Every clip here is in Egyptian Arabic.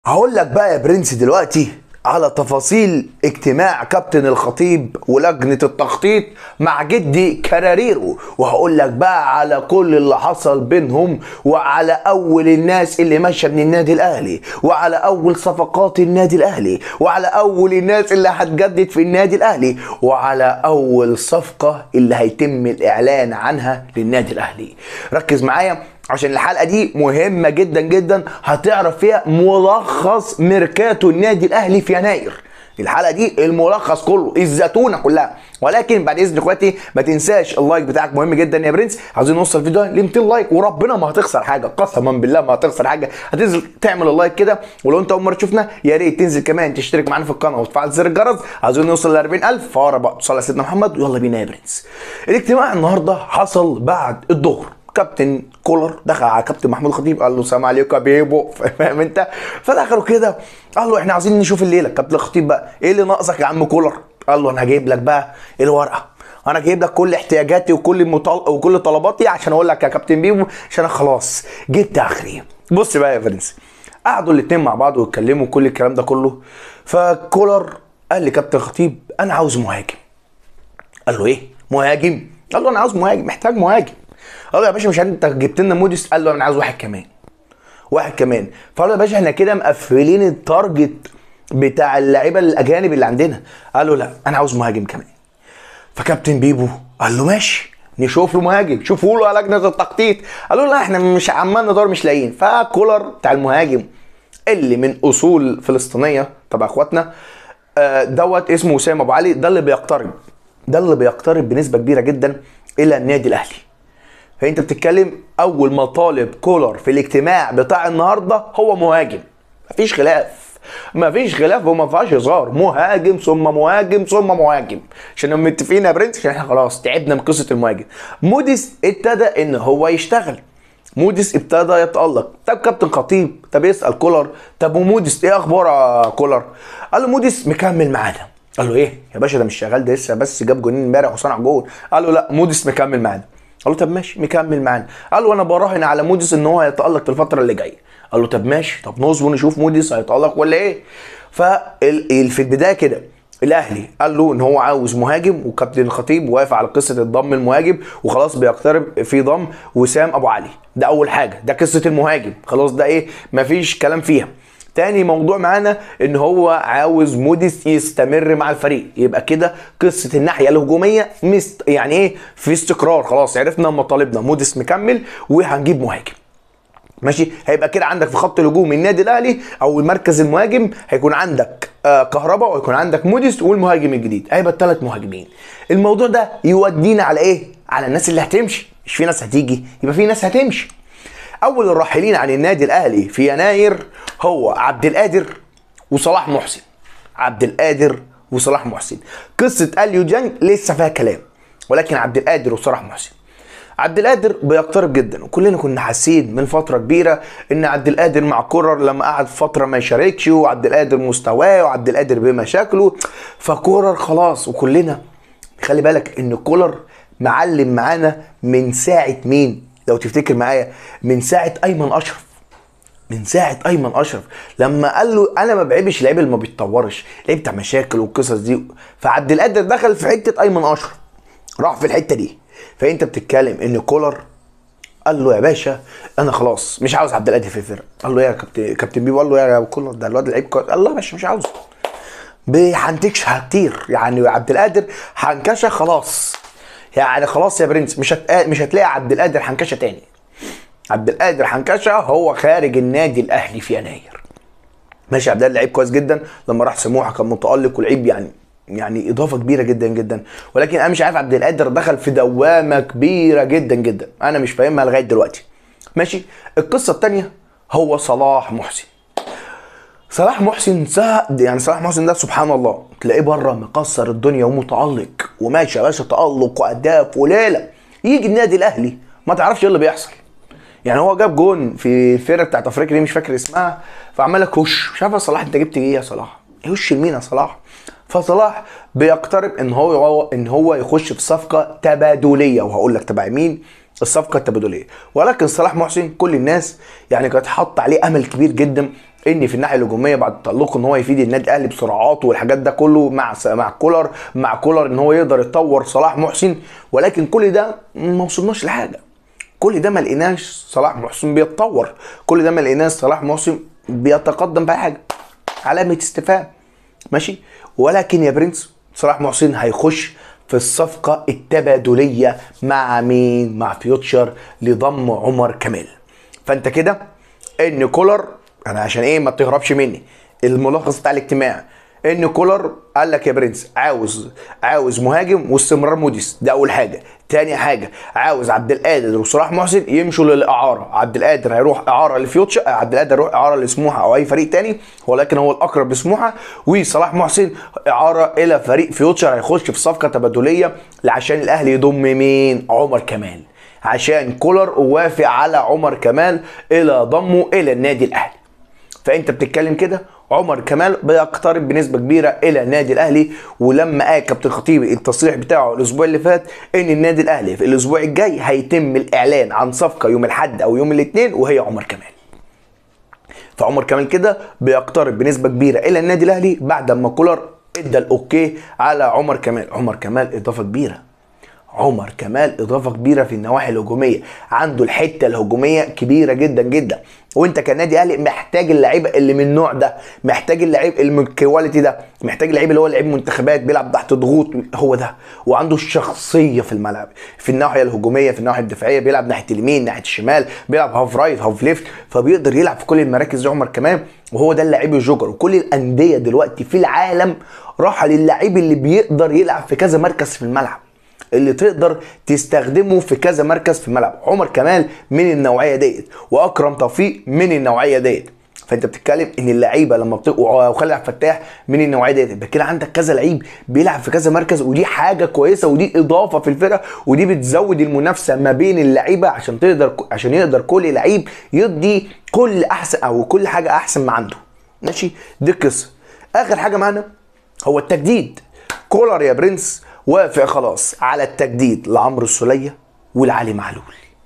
هقول لك بقى يا برنس دلوقتي على تفاصيل اجتماع كابتن الخطيب ولجنة التخطيط مع جدي كراريرو وهقول لك بقى على كل اللي حصل بينهم وعلى اول الناس اللي ماشيه من النادي الاهلي وعلى اول صفقات النادي الاهلي وعلى اول الناس اللي هتجدد في النادي الاهلي وعلى اول صفقة اللي هيتم الاعلان عنها للنادي الاهلي ركز معايا عشان الحلقه دي مهمه جدا جدا هتعرف فيها ملخص ميركاتو النادي الاهلي في يناير الحلقه دي الملخص كله الزتونه كلها ولكن بعد اذن اخواتي ما تنساش اللايك بتاعك مهم جدا يا برنس عايزين نوصل الفيديو ل 200 لايك وربنا ما هتخسر حاجه قسما بالله ما هتخسر حاجه هتنزل تعمل اللايك كده ولو انت اول مره تشوفنا يا ريت تنزل كمان تشترك معانا في القناه وتفعل زر الجرس عايزين نوصل ل 40000 فورا بقى صلى على سيدنا محمد ويلا بينا يا برنس الاجتماع النهارده حصل بعد الظهر كابتن كولر دخل على كابتن محمود خطيب قال له سلام عليكم يا بيبو فاهم انت فدخلوا كده قال له احنا عايزين نشوف الليله كابتن خطيب بقى ايه اللي ناقصك يا عم كولر قال له انا هجيب لك بقى الورقه انا جايب لك كل احتياجاتي وكل مطل... وكل طلباتي عشان اقول لك يا كابتن بيبو عشان انا خلاص جبت اخري بص بقى يا فرنسي قعدوا الاتنين مع بعض واتكلموا كل الكلام ده كله فكولر قال لكابتن خطيب انا عاوز مهاجم قال له ايه مهاجم قال له انا عاوز مهاجم محتاج مهاجم قال له يا باشا مش انت جبت لنا موديس قال له انا عاوز واحد كمان واحد كمان فقال له يا باشا احنا كده مقفلين التارجت بتاع اللعيبه الاجانب اللي عندنا قال له لا انا عاوز مهاجم كمان فكابتن بيبو قال له ماشي نشوف له مهاجم شوفوا له على لجنه التخطيط قال له لا احنا مش عمال ندور مش لاقيين فكولر بتاع المهاجم اللي من اصول فلسطينيه تبع اخواتنا آه، دوت اسمه وسام ابو علي ده اللي بيقترب ده اللي بيقترب بنسبه كبيره جدا الى النادي الاهلي فانت بتتكلم اول مطالب كولر في الاجتماع بتاع النهارده هو مهاجم مفيش خلاف مفيش خلاف وما فيهاش هزار مهاجم ثم مهاجم ثم مهاجم عشان نبقى متفقين يا برنس عشان احنا خلاص تعبنا من قصه المهاجم موديس ابتدى ان هو يشتغل موديس ابتدى يتألق طب كابتن خطيب طب يسأل كولر طب وموديس ايه اخبار يا كولر قال له موديس مكمل معانا قال له ايه يا باشا ده مش شغال ده لسه بس جاب جونين امبارح وصنع جول قال له لا موديس مكمل معانا قال له طب ماشي مكمل معانا قال له انا براهن على موديس ان هو هيتألق في الفتره اللي جايه قال له طب ماشي طب نصبر نشوف موديس هيتألق ولا ايه ففي البدايه كده الاهلي قال له ان هو عاوز مهاجم وكابتن الخطيب وافق على قصه الضم المهاجم وخلاص بيقترب في ضم وسام ابو علي ده اول حاجه ده قصه المهاجم خلاص ده ايه مفيش كلام فيها تاني موضوع معانا ان هو عاوز موديس يستمر مع الفريق يبقى كده قصه الناحيه الهجوميه مست يعني ايه في استقرار خلاص عرفنا مطالبنا موديس مكمل وهنجيب مهاجم ماشي هيبقى كده عندك في خط الهجوم النادي الاهلي او المركز المهاجم هيكون عندك آه كهربا ويكون عندك موديس والمهاجم الجديد هيبقى الثلاث مهاجمين الموضوع ده يودينا على ايه على الناس اللي هتمشي مش في ناس هتيجي يبقى في ناس هتمشي اول الراحلين عن النادي الاهلي في يناير هو عبد القادر وصلاح محسن عبد القادر وصلاح محسن قصه اليو جانج لسه فيها كلام ولكن عبد القادر وصلاح محسن عبد القادر بيقترب جدا وكلنا كنا حاسين من فتره كبيره ان عبد القادر مع كورر لما قعد فتره ما يشاركش وعبد القادر مستواه وعبد القادر بمشاكله فكورر خلاص وكلنا خلي بالك ان كولر معلم معانا من ساعه مين لو تفتكر معايا من ساعه ايمن اشرف من ساعه ايمن اشرف لما قال له انا ما بعيبش اللعيب اللي ما بيتطورش لعيب بتاع مشاكل والقصص دي فعبد القادر دخل في حته ايمن اشرف راح في الحته دي فانت بتتكلم ان كولر قال له يا باشا انا خلاص مش عاوز عبد القادر في الفرقه قال له يا كابتن كابتن بيبو قال له يا كولر ده الواد لعيب كويس قال له يا باشا مش عاوزه بيحنتكش كتير يعني عبد القادر حنكشه خلاص يعني خلاص يا برنس مش هت... مش هتلاقي عبد القادر حنكشه تاني عبد القادر حنكشه هو خارج النادي الاهلي في يناير ماشي عبد القادر لعيب كويس جدا لما راح سموحه كان متالق ولعيب يعني يعني اضافه كبيره جدا جدا ولكن انا مش عارف عبد القادر دخل في دوامه كبيره جدا جدا انا مش فاهمها لغايه دلوقتي ماشي القصه الثانيه هو صلاح محسن صلاح محسن سا يعني صلاح محسن ده سبحان الله تلاقيه بره مكسر الدنيا ومتالق وماشي يا باشا تالق واهداف وليله يجي النادي الاهلي ما تعرفش ايه اللي بيحصل يعني هو جاب جون في الفرقه بتاعت افريقيا دي مش فاكر اسمها فعمال لك وش مش عارف يا صلاح انت جبت ايه يا صلاح؟ ايه وش لمين يا صلاح؟ فصلاح بيقترب ان هو ان هو يخش في صفقه تبادليه وهقول لك تبع مين الصفقه التبادليه ولكن صلاح محسن كل الناس يعني كانت حاطه عليه امل كبير جدا ان في الناحيه الهجوميه بعد تالقه ان هو يفيد النادي الاهلي بسرعاته والحاجات ده كله مع مع كولر مع كولر ان هو يقدر يطور صلاح محسن ولكن كل ده ما وصلناش لحاجه كل ده ما لقيناش صلاح محسن بيتطور كل ده ما لقيناش صلاح محسن بيتقدم في حاجه علامه استفهام ماشي ولكن يا برنس صلاح محسن هيخش في الصفقة التبادلية مع مين؟ مع فيوتشر لضم عمر كمال. فانت كده ان كولر انا عشان ايه ما تهربش مني الملخص بتاع الاجتماع ان كولر قال لك يا برنس عاوز عاوز مهاجم واستمرار موديس ده اول حاجه تاني حاجه عاوز عبد القادر وصلاح محسن يمشوا للاعاره عبد القادر هيروح اعاره لفيوتشر عبد القادر هيروح اعاره لسموحه او اي فريق تاني ولكن هو الاقرب لسموحه وصلاح محسن اعاره الى فريق فيوتشر هيخش في صفقه تبادليه عشان الاهلي يضم مين عمر كمال عشان كولر وافق على عمر كمال الى ضمه الى النادي الاهلي فانت بتتكلم كده عمر كمال بيقترب بنسبه كبيره الى النادي الاهلي ولما قال كابتن خطيب التصريح بتاعه الاسبوع اللي فات ان النادي الاهلي في الاسبوع الجاي هيتم الاعلان عن صفقه يوم الاحد او يوم الاثنين وهي عمر كمال فعمر كمال كده بيقترب بنسبه كبيره الى النادي الاهلي بعد ما كولر ادى الاوكي على عمر كمال عمر كمال اضافه كبيره عمر كمال اضافه كبيره في النواحي الهجوميه عنده الحته الهجوميه كبيره جدا جدا وانت كنادي اهلي محتاج اللعيبه اللي من النوع ده محتاج اللعيب اللي من الكواليتي ده محتاج اللعيب اللي هو لعيب منتخبات بيلعب تحت ضغوط هو ده وعنده الشخصيه في الملعب في الناحيه الهجوميه في الناحيه الدفاعيه بيلعب ناحيه اليمين ناحيه الشمال بيلعب هاف رايت هاف ليفت فبيقدر يلعب في كل المراكز دي عمر كمان وهو ده اللعيب الجوكر وكل الانديه دلوقتي في العالم راحه للعيب اللي بيقدر يلعب في كذا مركز في الملعب اللي تقدر تستخدمه في كذا مركز في الملعب عمر كمال من النوعيه ديت واكرم توفيق من النوعيه ديت فانت بتتكلم ان اللعيبه لما بتبقوا وخالد عبد الفتاح من النوعيه ديت يبقى كده عندك كذا لعيب بيلعب في كذا مركز ودي حاجه كويسه ودي اضافه في الفرقه ودي بتزود المنافسه ما بين اللعيبه عشان تقدر عشان يقدر كل لعيب يدي كل احسن او كل حاجه احسن ما عنده ماشي دي القصه اخر حاجه معانا هو التجديد كولر يا برنس وافق خلاص على التجديد لعمرو السوليه ولعلي معلول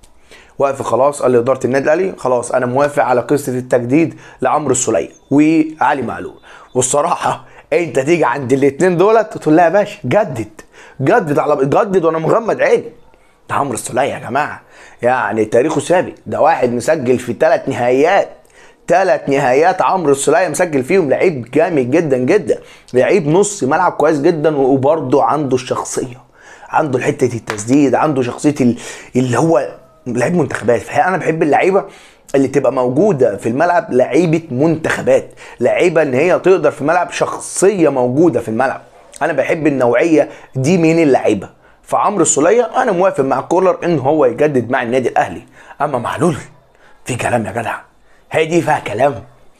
وافق خلاص قال لاداره النادي الاهلي خلاص انا موافق على قصه التجديد لعمرو السوليه وعلي معلول والصراحه انت تيجي عند الاثنين دولت تقول لا يا باشا جدد جدد على جدد وانا مغمض عيني ده عمرو السوليه يا جماعه يعني تاريخه سابق ده واحد مسجل في ثلاث نهائيات ثلاث نهايات عمرو السوليه مسجل فيهم لعيب جامد جدا جدا لعيب نص ملعب كويس جدا وبرضه عنده الشخصيه عنده حته التسديد عنده شخصيه اللي هو لعيب منتخبات فانا بحب اللعيبه اللي تبقى موجوده في الملعب لعيبه منتخبات لعيبه ان هي تقدر في الملعب شخصيه موجوده في الملعب انا بحب النوعيه دي من اللعيبه فعمرو السوليه انا موافق مع كولر ان هو يجدد مع النادي الاهلي اما معلول في كلام يا جدع هي دي فيها كلام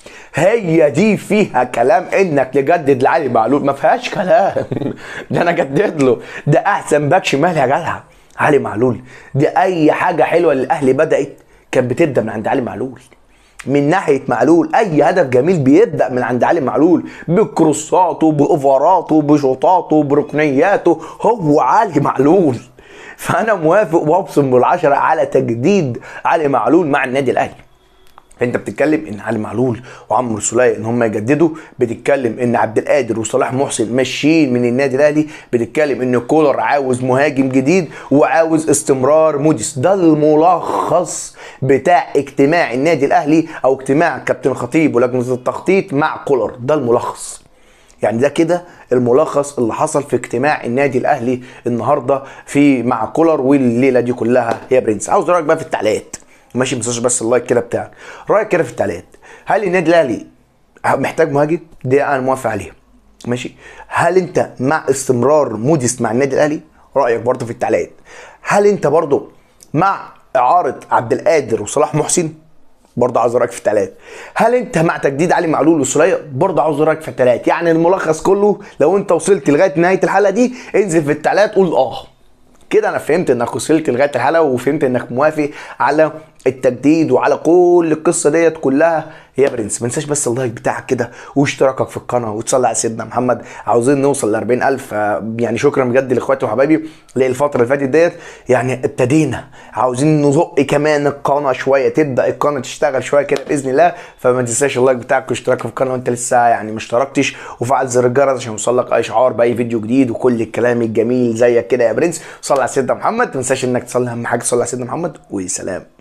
هي دي فيها كلام انك تجدد لعلي معلول ما فيهاش كلام ده انا جدد له ده احسن باك شمال يا جدع علي معلول دي اي حاجه حلوه للاهلي بدات كانت بتبدا من عند علي معلول من ناحيه معلول اي هدف جميل بيبدا من عند علي معلول بكروساته باوفراته بشوطاته بركنياته هو علي معلول فانا موافق وابصم بالعشره على تجديد علي معلول مع النادي الاهلي انت بتتكلم ان علي معلول وعمرو سوليه ان هم يجددوا بتتكلم ان عبد القادر وصلاح محسن ماشيين من النادي الاهلي بتتكلم ان كولر عاوز مهاجم جديد وعاوز استمرار موديس ده الملخص بتاع اجتماع النادي الاهلي او اجتماع كابتن خطيب ولجنه التخطيط مع كولر ده الملخص يعني ده كده الملخص اللي حصل في اجتماع النادي الاهلي النهارده في مع كولر والليله دي كلها يا برنس عاوز رايك بقى في التعليقات ماشي ما تنساش بس اللايك كده بتاعك رايك كده في التعليقات هل النادي الاهلي محتاج مهاجم دي انا موافق عليها ماشي هل انت مع استمرار موديس مع النادي الاهلي رايك برضه في التعليقات هل انت برضه مع اعاره عبد القادر وصلاح محسن برضه عاوز رايك في التعليقات هل انت مع تجديد علي معلول وسوليه برضه عاوز رايك في التعليقات يعني الملخص كله لو انت وصلت لغايه نهايه الحلقه دي انزل في التعليقات قول اه كده انا فهمت انك وصلت لغايه الحلقه وفهمت انك موافق على التجديد وعلى كل القصه ديت كلها يا برنس ما تنساش بس اللايك بتاعك كده واشتراكك في القناه وتصلي على سيدنا محمد عاوزين نوصل ل 40000 آه، يعني شكرا بجد لاخواتي وحبايبي للفتره اللي فاتت ديت يعني ابتدينا عاوزين نزق كمان القناه شويه تبدا القناه تشتغل شويه كده باذن الله فما تنساش اللايك بتاعك واشتراك في القناه وانت لسه يعني ما اشتركتش وفعل زر الجرس عشان يوصلك اشعار باي فيديو جديد وكل الكلام الجميل زيك كده يا برنس صلي على سيدنا محمد ما تنساش انك تصلي اهم حاجه تصلي على سيدنا محمد وسلام